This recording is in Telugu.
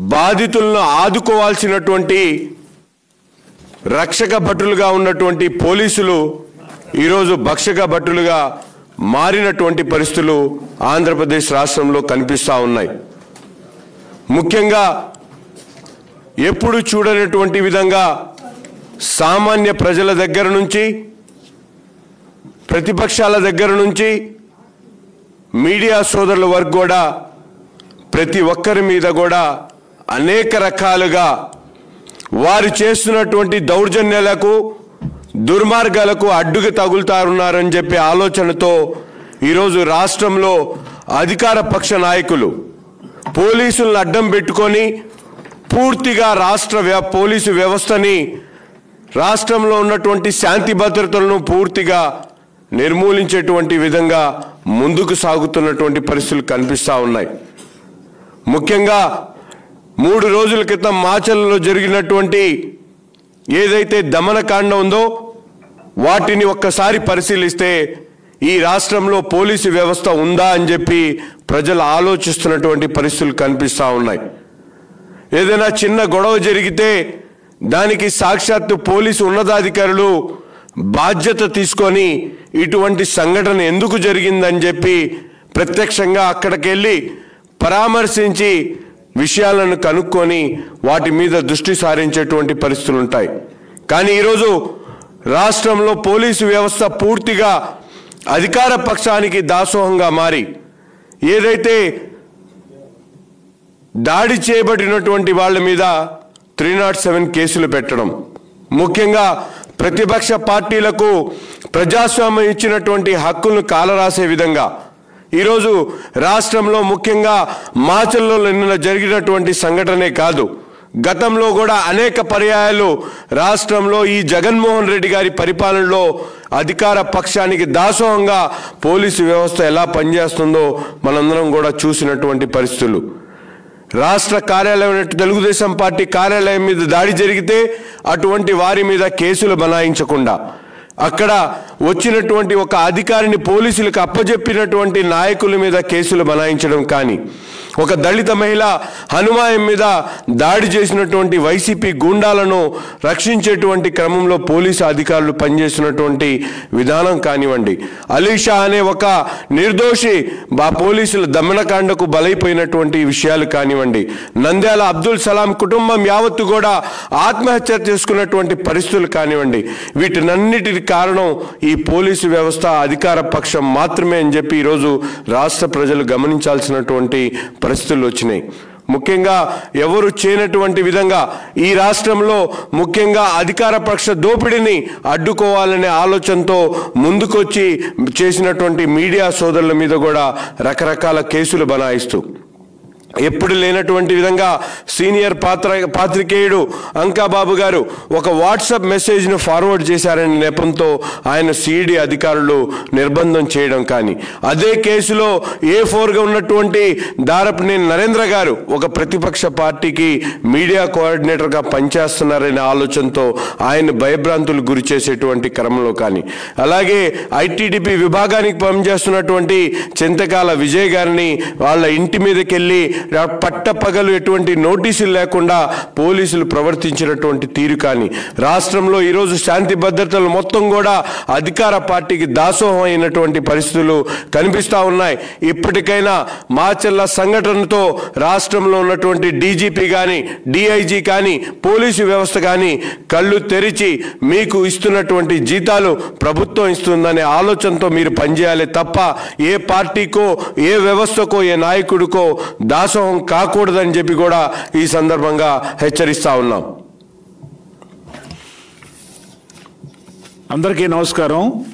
బాధితులను ఆదుకోవాల్సినటువంటి రక్షక భటులుగా ఉన్నటువంటి పోలీసులు ఈరోజు భక్షక భటులుగా మారినటువంటి పరిస్థితులు ఆంధ్రప్రదేశ్ రాష్ట్రంలో కనిపిస్తూ ఉన్నాయి ముఖ్యంగా ఎప్పుడు చూడనటువంటి విధంగా సామాన్య ప్రజల దగ్గర నుంచి ప్రతిపక్షాల దగ్గర నుంచి మీడియా సోదరుల వరకు కూడా ప్రతి ఒక్కరి మీద కూడా అనేక రకాలుగా వారు చేస్తున్నటువంటి దౌర్జన్యాలకు దుర్మార్గాలకు అడ్డుగా తగులుతారున్నారని చెప్పి ఆలోచనతో ఈరోజు రాష్ట్రంలో అధికార పక్ష నాయకులు పోలీసులను అడ్డం పెట్టుకొని పూర్తిగా రాష్ట్ర వ్య- పోలీసు వ్యవస్థని రాష్ట్రంలో ఉన్నటువంటి శాంతి భద్రతలను పూర్తిగా నిర్మూలించేటువంటి విధంగా ముందుకు సాగుతున్నటువంటి పరిస్థితులు కనిపిస్తూ ఉన్నాయి ముఖ్యంగా మూడు రోజుల క్రితం మాచల్లో జరిగినటువంటి ఏదైతే దమనకాండ ఉందో వాటిని ఒక్కసారి పరిశీలిస్తే ఈ రాష్ట్రంలో పోలీసు వ్యవస్థ ఉందా అని చెప్పి ప్రజలు ఆలోచిస్తున్నటువంటి పరిస్థితులు కనిపిస్తూ ఉన్నాయి ఏదైనా చిన్న గొడవ జరిగితే దానికి సాక్షాత్తు పోలీసు ఉన్నతాధికారులు బాధ్యత తీసుకొని ఇటువంటి సంఘటన ఎందుకు జరిగిందని చెప్పి ప్రత్యక్షంగా అక్కడికి వెళ్ళి పరామర్శించి విషయాలను కనుక్కొని వాటి మీద దృష్టి సారించేటువంటి పరిస్థితులు ఉంటాయి కానీ ఈరోజు రాష్ట్రంలో పోలీసు వ్యవస్థ పూర్తిగా అధికార పక్షానికి దాసోహంగా మారి ఏదైతే దాడి చేయబడినటువంటి వాళ్ళ మీద త్రీ నాట్ సెవెన్ కేసులు పెట్టడం ముఖ్యంగా ప్రతిపక్ష పార్టీలకు ప్రజాస్వామ్యం ఇచ్చినటువంటి హక్కులను కాలరాసే విధంగా ఈరోజు రాష్ట్రంలో ముఖ్యంగా మాచల్లో నిన్న జరిగినటువంటి సంఘటనే కాదు గతంలో కూడా అనేక పర్యాయాలు రాష్ట్రంలో ఈ జగన్మోహన్ రెడ్డి గారి పరిపాలనలో అధికార పక్షానికి దాసోహంగా పోలీసు వ్యవస్థ ఎలా పనిచేస్తుందో మనందరం కూడా చూసినటువంటి పరిస్థితులు రాష్ట్ర కార్యాలయం తెలుగుదేశం పార్టీ కార్యాలయం మీద దాడి జరిగితే అటువంటి వారి మీద కేసులు బనాయించకుండా అక్కడ వచ్చినటువంటి ఒక అధికారిని పోలీసులకు అప్పజెప్పినటువంటి నాయకుల మీద కేసులు బనాయించడం కానీ ఒక దళిత మహిళ హనుమాయం మీద దాడి చేసినటువంటి వైసీపీ గూండాలను రక్షించేటువంటి క్రమంలో పోలీసు అధికారులు పనిచేస్తున్నటువంటి విధానం కానివ్వండి అలీషా అనే ఒక నిర్దోషి బా పోలీసుల దమనకాండకు బలైపోయినటువంటి విషయాలు కానివ్వండి నంద్యాల అబ్దుల్ సలాం కుటుంబం యావత్తు కూడా ఆత్మహత్య చేసుకున్నటువంటి పరిస్థితులు కానివ్వండి వీటినన్నిటికి కారణం ఈ పోలీసు వ్యవస్థ అధికార పక్షం మాత్రమే అని చెప్పి ఈరోజు రాష్ట్ర ప్రజలు గమనించాల్సినటువంటి పరిస్థితులు వచ్చినాయి ముఖ్యంగా ఎవరు చేయనటువంటి విధంగా ఈ రాష్ట్రంలో ముఖ్యంగా అధికార పక్ష దోపిడీని అడ్డుకోవాలనే ఆలోచనతో ముందుకొచ్చి చేసినటువంటి మీడియా సోదరుల మీద కూడా రకరకాల కేసులు బనాయిస్తూ ఎప్పుడు లేనటువంటి విధంగా సీనియర్ పాత్ర పాత్రికేయుడు అంకాబాబు గారు ఒక వాట్సాప్ మెసేజ్ను ఫార్వర్డ్ చేశారనే నెపంతో ఆయన సిఈడి అధికారులు నిర్బంధం చేయడం కానీ అదే కేసులో ఏ ఫోర్గా ఉన్నటువంటి దారపనేని నరేంద్ర గారు ఒక ప్రతిపక్ష పార్టీకి మీడియా కోఆర్డినేటర్గా పనిచేస్తున్నారనే ఆలోచనతో ఆయన భయభ్రాంతులు గురి చేసేటువంటి క్రమంలో కానీ అలాగే ఐటీడీపీ విభాగానికి పనిచేస్తున్నటువంటి చింతకాల విజయ్ గారిని వాళ్ళ ఇంటి మీదకి వెళ్ళి పట్టపగలు ఎటువంటి నోటీసులు లేకుండా పోలీసులు ప్రవర్తించినటువంటి తీరు కానీ రాష్ట్రంలో ఈరోజు శాంతి భద్రతలు మొత్తం కూడా అధికార పార్టీకి దాసోహం అయినటువంటి పరిస్థితులు కనిపిస్తూ ఉన్నాయి ఇప్పటికైనా మాచెల్ల సంఘటనతో రాష్ట్రంలో ఉన్నటువంటి డీజీపీ కానీ డిఐజీ కానీ పోలీసు వ్యవస్థ కానీ కళ్ళు తెరిచి మీకు ఇస్తున్నటువంటి జీతాలు ప్రభుత్వం ఇస్తుందనే ఆలోచనతో మీరు పనిచేయాలి తప్ప ఏ పార్టీకో ఏ వ్యవస్థకో ఏ నాయకుడికో దాసోహం కాకూడదని చెప్పి కూడా ఈ సందర్భంగా హెచ్చరిస్తా ఉన్నాం అందరికీ నమస్కారం